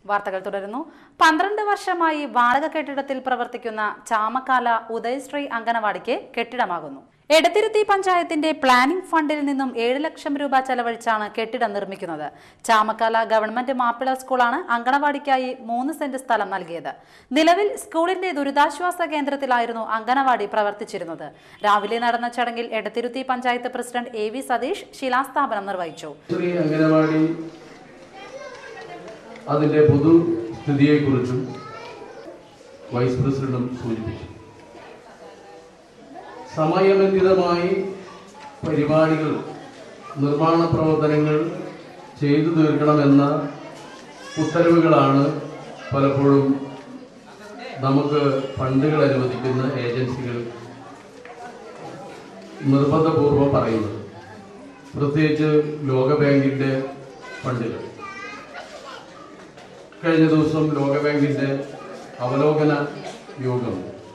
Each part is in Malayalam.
വാർത്തകൾ തുടരുന്നു പന്ത്രണ്ട് വർഷമായി വാടക കെട്ടിടത്തിൽ പ്രവർത്തിക്കുന്ന ചാമക്കാല ഉദയശ്രീ അങ്കനവാടിക്ക് കെട്ടിടമാകുന്നു എടത്തിരുത്തി പഞ്ചായത്തിന്റെ പ്ലാനിംഗ് ഫണ്ടിൽ നിന്നും ഏഴ് ലക്ഷം രൂപ ചെലവഴിച്ചാണ് കെട്ടിടം നിർമ്മിക്കുന്നത് ചാമക്കാല ഗവൺമെന്റ് മാപ്പിള സ്കൂളാണ് അങ്കണവാടിക്കായി മൂന്ന് സെന്റ് സ്ഥലം നൽകിയത് നിലവിൽ സ്കൂളിന്റെ ദുരിതാശ്വാസ കേന്ദ്രത്തിലായിരുന്നു അങ്കണവാടി പ്രവർത്തിച്ചിരുന്നത് രാവിലെ നടന്ന ചടങ്ങിൽ Edathiruthy panchayat president A V Satheesh ശിലാസ്ഥാപനം നിർവഹിച്ചു ശ്രീ അംഗനവാടി അതിൻ്റെ പൊതുസ്ഥിതിയെക്കുറിച്ചും വൈസ് പ്രസിഡന്റും സൂചിപ്പിച്ചു സമയബന്ധിതമായി പരിപാടികൾ നിർമ്മാണ പ്രവർത്തനങ്ങൾ ചെയ്തു തീർക്കണമെന്ന ഉത്തരവുകളാണ് പലപ്പോഴും നമുക്ക് ഫണ്ടുകൾ അനുവദിക്കുന്ന ഏജൻസികൾ നിർബന്ധപൂർവ്വം പറയുന്നത് പ്രത്യേകിച്ച് ലോകബാങ്കിൻ്റെ ഫണ്ടുകൾ കഴിഞ്ഞ ദിവസം ലോകബാങ്കിന്റെ അവലോകന യോഗം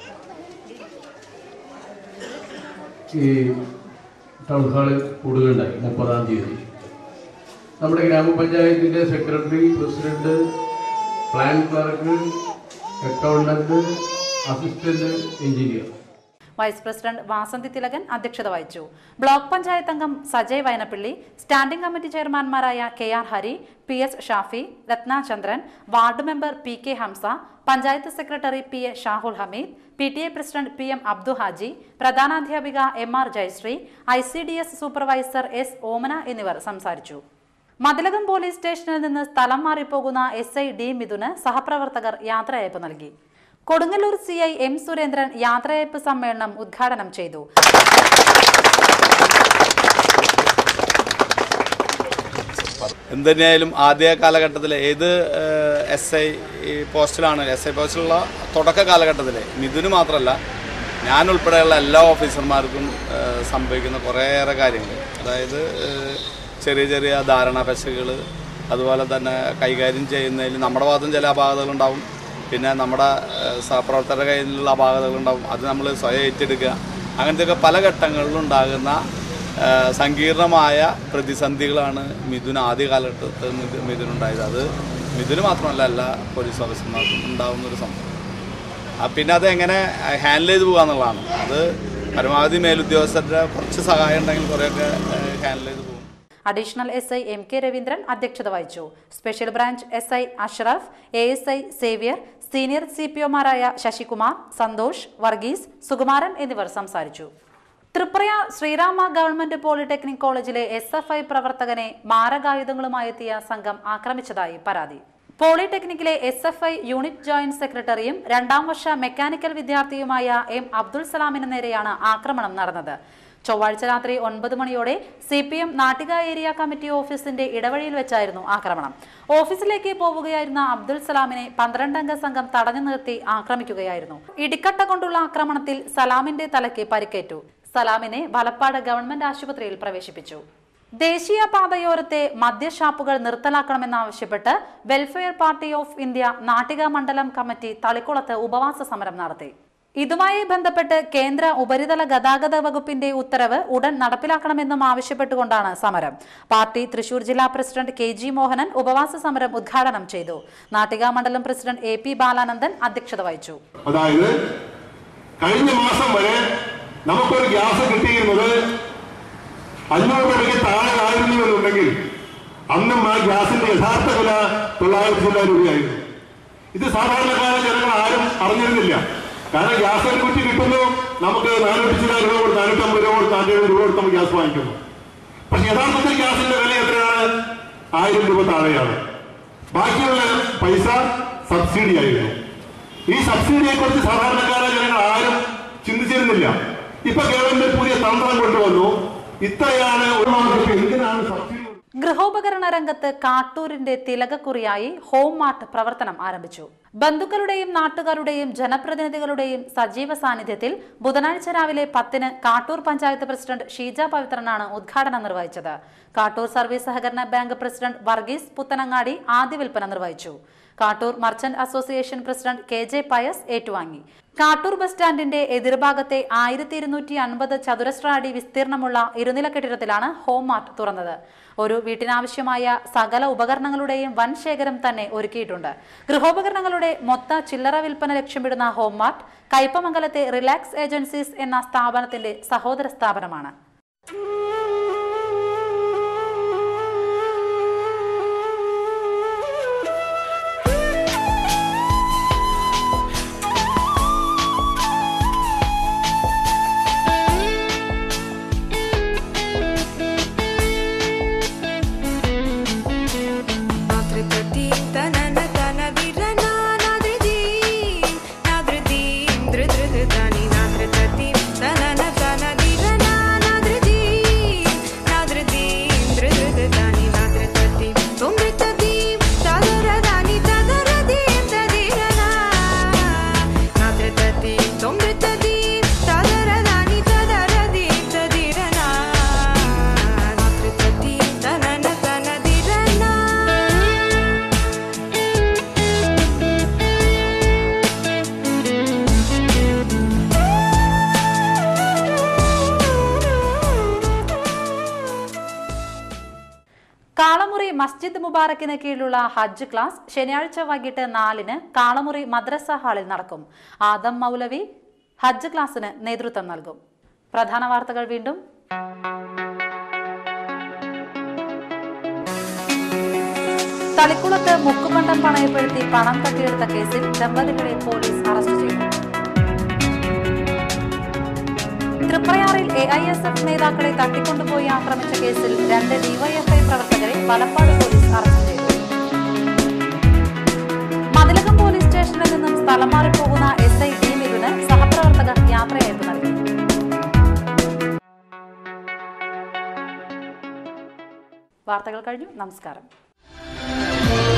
ഈ ടൗൺ ഹാളിൽ കൂടുകയുണ്ടായി മുപ്പതാം തീയതി നമ്മുടെ ഗ്രാമപഞ്ചായത്തിന്റെ secretary president plan clerk accountant assistant engineer vice president Vasanthi Thilakan അധ്യക്ഷത വഹിച്ചു ബ്ലോക്ക് പഞ്ചായത്ത് അംഗം സജയ് വയനപ്പള്ളി സ്റ്റാൻഡിംഗ് കമ്മിറ്റി ചെയർമാൻമാരായ K R Hari P S Shafi Rathnachandran ward member P K Hamsa panchayat secretary P A Shahul Hameed P T A president P M Abdu Haji പ്രധാനാധ്യാപിക M R Jayasree I C D S supervisor S Omana എന്നിവർ സംസാരിച്ചു മതിലകം പോലീസ് സ്റ്റേഷനിൽ നിന്ന് സ്ഥലം മാറിപ്പോകുന്ന എസ് ഐ ഡി മിഥുന് സഹപ്രവർത്തകർ യാത്രയയപ്പ് നൽകി Kodungallur C I M Surendran യാത്രയയപ്പ് സമ്മേളനം ഉദ്ഘാടനം ചെയ്തു എന്തുതന്നെയായാലും ആദ്യ കാലഘട്ടത്തിൽ ഏത് എസ് ഐ പോസ്റ്റിലാണ് എസ് ഐ പോസ്റ്റിലുള്ള തുടക്ക കാലഘട്ടത്തിൽ മിഥുന് മാത്രമല്ല ഞാൻ ഉൾപ്പെടെയുള്ള എല്ലാ ഓഫീസർമാർക്കും ഏഹ്, സംഭവിക്കുന്ന കുറേയേറെ കാര്യങ്ങൾ അതായത് ഏഹ്, ചെറിയ ചെറിയ ധാരണ പെശകുകൾ അതുപോലെ തന്നെ കൈകാര്യം ചെയ്യുന്നതിൽ നമ്മുടെ ഭാഗത്തും ചില അപാകതകളുണ്ടാവും പിന്നെ നമ്മുടെ ഏഹ്, സഹപ്രവർത്തകരുടെ കയ്യിലുള്ള അപാകതകളുണ്ടാവും അത് നമ്മൾ സ്വയം ഏറ്റെടുക്കുക അങ്ങനത്തെയൊക്കെ പല ഘട്ടങ്ങളിലും ഉണ്ടാകുന്ന ആ, സങ്കീർണമായ പ്രതിസന്ധികളാണ് മിഥുൻ ആദ്യ കാലഘട്ടത്തിൽ മിഥു- മിഥുനുണ്ടായത് അത് മിഥുന് മാത്രമല്ല എല്ലാ പോലീസ് ഓഫീസർമാർക്കും ഉണ്ടാകുന്ന ഒരു സംഭവം ആ, പിന്നെ അത് എങ്ങനെ ഹാൻഡിൽ ചെയ്ത് പോകുക എന്നുള്ളതാണ് അത് പരമാവധി മേലുദ്യോഗസ്ഥരുടെ കുറച്ച് സഹായം ഉണ്ടെങ്കിൽ കുറേയൊക്കെ ഹാൻഡിൽ ചെയ്ത് പോകും additional S I M K Raveendran അധ്യക്ഷത വഹിച്ചു special branch S I Ashraf A S I Xavier senior C P ഒമാരായ ശശികുമാർ സന്തോഷ് വർഗീസ് സുകുമാരൻ എന്നിവർ സംസാരിച്ചു തൃപ്രയ ശ്രീരാമ ഗവൺമെന്റ് പോളിടെക്നിക് കോളേജിലെ എസ് എഫ് ഐ പ്രവർത്തകനെ മാരകായുധങ്ങളുമായി എത്തിയ സംഘം ആക്രമിച്ചതായി പരാതി പോളിടെക്നിക്കിലെ S F I unit joint സെക്രട്ടറിയും രണ്ടാം വർഷ മെക്കാനിക്കൽ വിദ്യാർത്ഥിയുമായ എം അബ്ദുൾ സലാമിന് നേരെയാണ് ആക്രമണം നടന്നത് ചൊവ്വാഴ്ച രാത്രി ഒൻപത് മണിയോടെ C P M Nattika area committee ഓഫീസിന്റെ ഇടവഴിയിൽ വെച്ചായിരുന്നു ആക്രമണം ഓഫീസിലേക്ക് പോവുകയായിരുന്ന അബ്ദുൾ സലാമിനെ പന്ത്രണ്ടംഗ സംഘം തടഞ്ഞു നിർത്തി ആക്രമിക്കുകയായിരുന്നു ഇടിക്കട്ട കൊണ്ടുള്ള ആക്രമണത്തിൽ സലാമിന്റെ തലയ്ക്ക് പരിക്കേറ്റു സലാമിനെ വലപ്പാട് ഗവൺമെന്റ് ആശുപത്രിയിൽ പ്രവേശിപ്പിച്ചു ദേശീയ പാതയോരത്തെ മദ്യഷാപ്പുകൾ നിർത്തലാക്കണമെന്നാവശ്യപ്പെട്ട് welfare party of India Nattika മണ്ഡലം കമ്മിറ്റി തളിക്കുളത്ത് ഉപവാസ സമരം നടത്തി ഇതുമായി ബന്ധപ്പെട്ട് കേന്ദ്ര ഉപരിതല ഗതാഗത വകുപ്പിന്റെ ഉത്തരവ് ഉടൻ നടപ്പിലാക്കണമെന്നും ആവശ്യപ്പെട്ടുകൊണ്ടാണ് സമരം പാർട്ടി തൃശൂർ ജില്ലാ പ്രസിഡന്റ് കെ ജി മോഹനൻ ഉപവാസ സമരം ഉദ്ഘാടനം ചെയ്തു നാട്ടിക മണ്ഡലം പ്രസിഡന്റ് എ പി ബാലാനന്ദൻ അധ്യക്ഷത വഹിച്ചു അതായത് കഴിഞ്ഞ മാസം വരെ നമുക്കൊരു ഗ്യാസ് കിട്ടിയിരുന്നത് അഞ്ഞൂറ് രൂപയ്ക്ക് താഴെ ആയിരുന്നു എന്നുണ്ടെങ്കിൽ അന്നും ആ ഗ്യാസിന്റെ യഥാർത്ഥ വില തൊള്ളായിരത്തി ചില്ലായിരം രൂപയായിരുന്നു ഇത് സാധാരണക്കാരായ ജനങ്ങൾ ആരും അറിഞ്ഞിരുന്നില്ല കാരണം ഗ്യാസ് ഒരു കുറ്റി കിട്ടുന്നു നമുക്ക് നാനൂറ്റി ചില രൂപ കൊടുത്ത് നാനൂറ്റമ്പത് രൂപ കൊടുത്ത് നാനൂറ് രൂപ കൊടുത്ത് നമുക്ക് ഗ്യാസ് വാങ്ങിക്കുന്നു പക്ഷെ യഥാർത്ഥത്തിൽ ഗ്യാസിന്റെ വില എത്രയാണ് ആയിരം രൂപ താഴെയാണ് ബാക്കിയുള്ള പൈസ സബ്സിഡി ആയിരുന്നു ഈ സബ്സിഡിയെ കുറിച്ച് സാധാരണക്കാരായ ജനങ്ങൾ ആരും ചിന്തിച്ചിരുന്നില്ല ഇപ്പൊ ഗവൺമെന്റ് പുതിയ തന്ത്രം കൊണ്ടുവന്നു ഇത്രയാണ് ഒരു മാസത്തിൽ എന്തിനാണ് സബ്സിഡി ഗൃഹോപകരണ രംഗത്ത് കാട്ടൂരിന്റെ തിലകക്കുറിയായി ഹോം മാർട്ട് പ്രവർത്തനം ആരംഭിച്ചു ബന്ധുക്കളുടെയും നാട്ടുകാരുടെയും ജനപ്രതിനിധികളുടെയും സജീവ സാന്നിധ്യത്തിൽ ബുധനാഴ്ച രാവിലെ പത്തിന് കാട്ടൂർ പഞ്ചായത്ത് പ്രസിഡന്റ് ഷീജ പവിത്രനാണ് ഉദ്ഘാടനം നിർവഹിച്ചത് കാട്ടൂർ സർവീസ് സഹകരണ ബാങ്ക് പ്രസിഡന്റ് വർഗീസ് പുത്തനങ്ങാടി ആദ്യ വിൽപ്പന നിർവഹിച്ചു Kattoor merchant association president K J Pius ഏറ്റുവാങ്ങി കാട്ടൂർ ബസ് സ്റ്റാൻഡിന്റെ എതിർഭാഗത്തെ ആയിരത്തി ഇരുന്നൂറ്റി അൻപത് ചതുരശ്ര അടി വിസ്തീർണമുള്ള ഇരുനില കെട്ടിടത്തിലാണ് ഹോം മാർട്ട് തുറന്നത് ഒരു വീട്ടിനാവശ്യമായ സകല ഉപകരണങ്ങളുടെയും വൻ ശേഖരം തന്നെ ഒരുക്കിയിട്ടുണ്ട് ഗൃഹോപകരണങ്ങളുടെ മൊത്ത ചില്ലറ വിൽപ്പന ലക്ഷ്യമിടുന്ന ഹോം മാർട്ട് കയ്പമംഗലത്തെ റിലാക്സ് ഏജൻസീസ് എന്ന സ്ഥാപനത്തിന്റെ സഹോദര സ്ഥാപനമാണ് കാളമുറി മസ്ജിദ് മുബാറക്കിന് കീഴിലുള്ള ഹജ്ജ് ക്ലാസ് ശനിയാഴ്ച വൈകിട്ട് നാലിന് കാളമുറി മദ്രസ ഹാളിൽ നടക്കും ആദം മൗലവി ഹജ്ജ് ക്ലാസിന് നേതൃത്വം നൽകും പ്രധാന വാർത്തകൾ വീണ്ടും തളിക്കുളത്ത് മുക്കുപണ്ടം പണയപ്പെടുത്തി പണം തട്ടിയെടുത്ത കേസിൽ ദമ്പതികളെ പോലീസ് അറസ്റ്റ് ചെയ്തു തൃപ്രയാറിൽ എ ഐ എസ് എഫ് നേതാക്കളെ തട്ടിക്കൊണ്ടുപോയി ആക്രമിച്ച കേസിൽ രണ്ട് ഡിവൈഎഫ്ഐ പ്രവർത്തകരെ വലപ്പാട് പോലീസ് അറസ്റ്റ് ചെയ്തു മതിലകം പോലീസ് സ്റ്റേഷനിൽ നിന്നും സ്ഥലം മാറിപ്പോകുന്ന എസ് ഐ ടി മിഥുന് സഹപ്രവർത്തകർ യാത്രയയപ്പ് നൽകി വാർത്തകൾ കഴിഞ്ഞു നമസ്കാരം